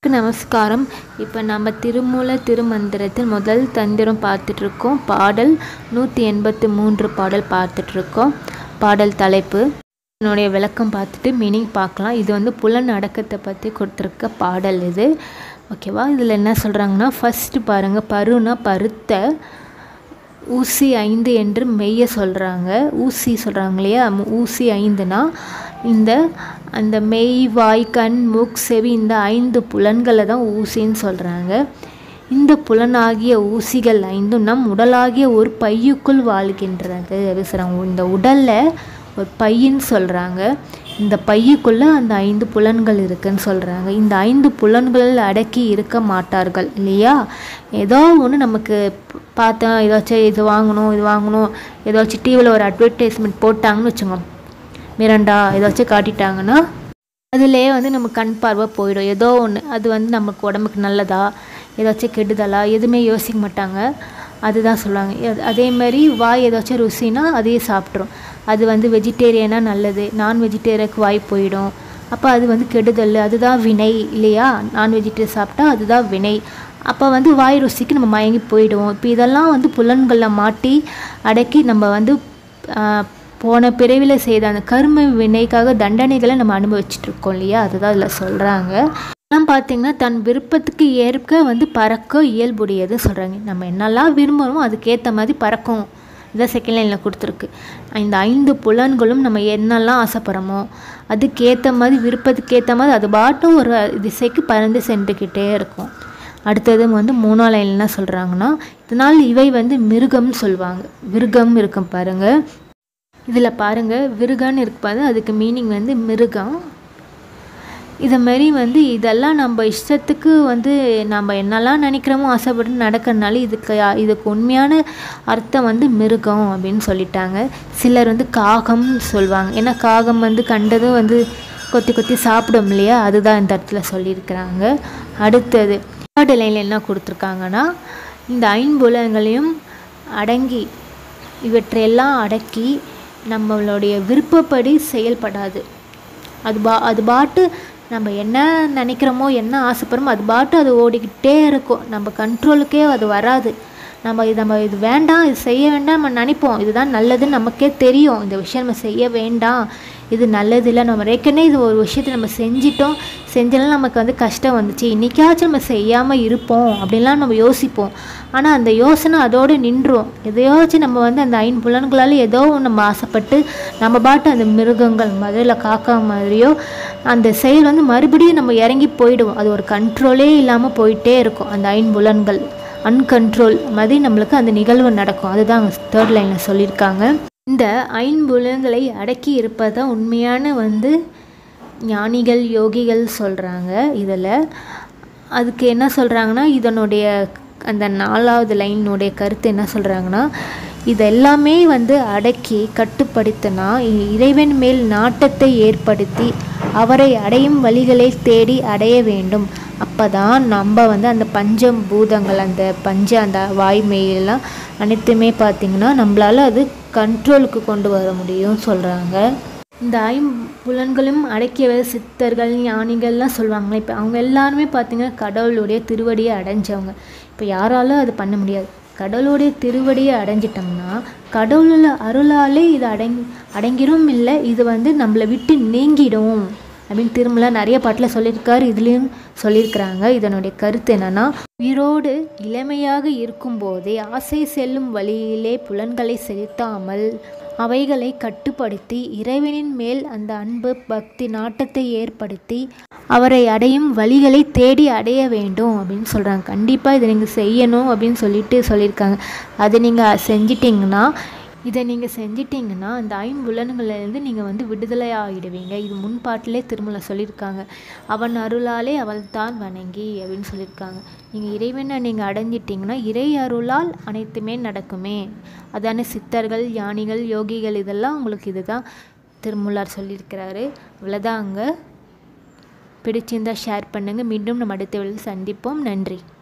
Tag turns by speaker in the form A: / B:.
A: நமஸ்காரம் இப்போ நம்ம திருமூல திருமந்திரத்தில் முதல் தந்திரம் பார்த்துட்ருக்கோம் பாடல் நூற்றி எண்பத்து மூன்று பாடல் பார்த்துட்ருக்கோம் பாடல் தலைப்பு இதனுடைய விளக்கம் பார்த்துட்டு மீனிங் பார்க்கலாம் இது வந்து புலன் அடக்கத்தை பற்றி கொடுத்துருக்க பாடல் இது ஓகேவா இதில் என்ன சொல்கிறாங்கன்னா ஃபஸ்ட்டு பாருங்கள் பருனா பருத்த ஊசி ஐந்து என்று மெய்ய சொல்கிறாங்க ஊசி சொல்கிறாங்க இல்லையா மு- ஊசி ஐந்துனா இந்த அந்த மெய் வாய் கண் மூக் செவி இந்த ஐந்து புலன்களை தான் ஊசின்னு சொல்கிறாங்க இந்த புலனாகிய ஊசிகள் ஐந்தும் நம் உடலாகிய ஒரு பையுக்குள் வாழ்கின்றது அது சொல்கிறாங்க இந்த உடலில் ஒரு பையின்னு சொல்கிறாங்க இந்த பையுக்குள்ளே அந்த ஐந்து புலன்கள் இருக்குன்னு சொல்கிறாங்க இந்த ஐந்து புலன்களில் அடக்கி இருக்க மாட்டார்கள் இல்லையா ஏதோ ஒன்று நமக்கு ப- பார்த்தா ஏதாச்சும் இது வாங்கணும் இது வாங்கணும் ஏதாச்சும் டிவியில் ஒரு அட்வர்டைஸ்மெண்ட் போட்டாங்கன்னு வச்சுக்கோங்க மிரண்டா ஏதாச்சும் காட்டிட்டாங்கன்னா அதுலேயே வந்து நம்ம கண் பார்வை போயிடும் ஏதோ ஒன்று அது வந்து நமக்கு உடம்புக்கு நல்லதா ஏதாச்சும் கெடுதலா எதுவுமே யோசிக்க மாட்டாங்க அதுதான் சொல்லுவாங்க எ- அதே மாதிரி வாய் ஏதாச்சும் ருசினா அதையே சாப்பிட்ரும் அது வந்து வெஜிடேரியனாக நல்லது நான் வெஜிடேரியனுக்கு வாய் போயிடும் அப்போ அது வந்து கெடுதல் அதுதான் வினை இல்லையா நான் வெஜிடேரியன் சாப்பிட்டா அதுதான் வினை அப்போ வந்து வாய் ருசிக்கு நம்ம மயங்கி போயிடுவோம் இப்போ இதெல்லாம் வந்து புலன்களில் மாட்டி அடக்கி நம்ம வந்து ஆஹ், போன பிறவியில் செய்த அந்த கர்ம வினைக்காக தண்டனைகளை நம்ம அனுபவிச்சுட்டு இருக்கோம் இல்லையா அதுதான் அதில் சொல்கிறாங்க எல்லாம் பார்த்தீங்கன்னா தன் விருப்பத்துக்கு ஏற்க வந்து பறக்க இயல்புடையது சொல்கிறாங்க நம்ம என்னெல்லாம் விரும்புகிறோமோ அதுக்கேற்ற மாதிரி பறக்கும் இதான் செகண்ட் லைனில் கொடுத்துருக்கு இந்த ஐந்து புலன்களும் நம்ம என்னெல்லாம் ஆசைப்படுறோமோ அதுக்கேற்ற மாதிரி விருப்பத்துக்கு ஏற்ற மாதிரி அது பாட்டும் ஒரு திசைக்கு பறந்து சென்றுக்கிட்டே இருக்கும் அடுத்தது வந்து மூணாம் லைன்ல என்ன சொல்கிறாங்கன்னா இதனால் இவை வந்து மிருகம்னு சொல்லுவாங்க விருகம் இருக்கும் பாருங்கள் இதில் பாருங்கள் விருகன்னு இருக்கு பாரு அதுக்கு மீனிங் வந்து மிருகம் இதை மாதிரி வந்து இதெல்லாம் நம்ம இஷ்டத்துக்கு வந்து நம்ம என்னெல்லாம் நினைக்கிறோமோ ஆசைப்பட்டு நடக்கிறதுனால இதுக்கு இதுக்கு உண்மையான அர்த்தம் வந்து மிருகம் அப்படின்னு சொல்லிட்டாங்க சிலர் வந்து காகம் சொல்லுவாங்க ஏன்னா காகம் வந்து கண்டதும் வந்து கொத்தி கொத்தி சாப்பிடும் இல்லையா அதுதான் இந்த இடத்துல சொல்லியிருக்கிறாங்க அடுத்தது தேர்ட் லைனில் என்ன கொடுத்துருக்காங்கன்னா இந்த ஐம்புலங்களையும் அடங்கி இவற்றையெல்லாம் அடக்கி நம்மளுடைய விருப்பப்படி செயல்படாது அது பா அது பாட்டு நம்ம என்ன நினைக்கிறோமோ என்ன ஆசைப்படுறோமோ அது பாட்டு அது ஓடிக்கிட்டே இருக்கும் நம்ம கண்ட்ரோலுக்கே அது வராது நம்ம இது நம்ம இது வேண்டாம் இது செய்ய வேண்டாம் நம்ம நினைப்போம் இதுதான் நல்லதுன்னு நமக்கே தெரியும் இந்த விஷயம் நம்ம செய்ய வேண்டாம் இது நல்லது இல்லை நம்ம ஏற்கனவே இது ஒரு விஷயத்தை நம்ம செஞ்சிட்டோம் செஞ்சாலும் நமக்கு வந்து கஷ்டம் வந்துச்சு இன்றைக்காச்சும் நம்ம செய்யாமல் இருப்போம் அப்படின்லாம் நம்ம யோசிப்போம் ஆனால் அந்த யோசனை அதோடு நின்றும் எதையாச்சும் நம்ம வந்து அந்த ஐம்புலன்களால் ஏதோ ஒன்று நம்ம ஆசைப்பட்டு நம்ம பாட்டு அந்த மிருகங்கள் மாதிரி இல்லை காக்கா மாதிரியோ அந்த செயல் வந்து மறுபடியும் நம்ம இறங்கி போயிடுவோம் அது ஒரு கண்ட்ரோலே இல்லாமல் போயிட்டே இருக்கும் அந்த ஐம்புலன்கள் அன்கண்ட்ரோல் மாதிரி நம்மளுக்கு அந்த நிகழ்வு நடக்கும் அதுதான் தேர்ட் லைனில் சொல்லியிருக்காங்க இந்த ஐம்புலன்களை அடக்கி இருப்பது தான் உண்மையான வந்து ஞானிகள் யோகிகள் சொல்கிறாங்க இதில் அதுக்கு என்ன சொல்கிறாங்கன்னா இதனுடைய அந்த நாலாவது லைனுடைய கருத்து என்ன சொல்கிறாங்கன்னா இதெல்லாமே வந்து அடக்கி கட்டுப்படுத்தினா இ- இறைவன் மேல் நாட்டத்தை ஏற்படுத்தி அவரை அடையும் வழிகளை தேடி அடைய வேண்டும் அப்பதான் நம்ம வந்து அந்த பஞ்சம் பூதங்கள் அந்த பஞ்ச அந்த வாய்மையெல்லாம் அனைத்துமே பார்த்திங்கன்னா நம்மளால அது கண்ட்ரோலுக்கு கொண்டு வர முடியும் சொல்கிறாங்க இந்த ஐம்புலன்களும் அடக்கியவர் சித்தர்கள் ஞானிகள்லாம் சொல்லுவாங்களே இப்போ அவங்க எல்லாருமே பார்த்தீங்கன்னா கடவுளுடைய திருவடியை அடைஞ்சவங்க இப்போ யாராலும் அது பண்ண முடியாது கடவுளுடைய திருவடியை அடைஞ்சிட்டோம்னா கடவுளோட அருளாலே இது அடங்கி அடங்கிரும் இல்லை இது வந்து நம்மளை விட்டு நீங்கிடும் அப்படின்னு திருமல நிறைய பாட்டில் சொல்லியிருக்காரு இதுலேயும் சொல்லியிருக்கிறாங்க இதனுடைய கருத்து என்னன்னா உயிரோடு இளமையாக இருக்கும்போதே ஆசை செல்லும் வழியிலே புலன்களை செலுத்தாமல் அவைகளை கட்டுப்படுத்தி இறைவனின் மேல் அந்த அன்பு பக்தி நாட்டத்தை ஏற்படுத்தி அவரை அடையும் வழிகளை தேடி அடைய வேண்டும் அப்படின்னு சொல்கிறாங்க கண்டிப்பாக இதை நீங்கள் செய்யணும் அப்படின்னு சொல்லிட்டு சொல்லியிருக்காங்க அதை நீங்கள் செஞ்சிட்டிங்கன்னா இதை நீங்கள் செஞ்சிட்டிங்கன்னா அந்த ஐம்புலன்களிலிருந்து நீங்கள் வந்து விடுதலை ஆகிடுவீங்க இது முன்பாட்டிலே திருமலை சொல்லியிருக்காங்க அவன் அருளாலே அவள் தான் வணங்கி அப்படின்னு சொல்லியிருக்காங்க நீங்கள் இறைவனை நீங்கள் அடைஞ்சிட்டிங்கன்னா இறை அருளால் அனைத்துமே நடக்குமே அதான சித்தர்கள் ஞானிகள் யோகிகள் இதெல்லாம் உங்களுக்கு இதுதான் திருமுல்லார் சொல்லியிருக்கிறாரு இவ்வளோதாங்க பிடிச்சிருந்தா ஷேர் பண்ணுங்கள் மீண்டும் நம்ம அடுத்த வேளையில் சந்திப்போம் நன்றி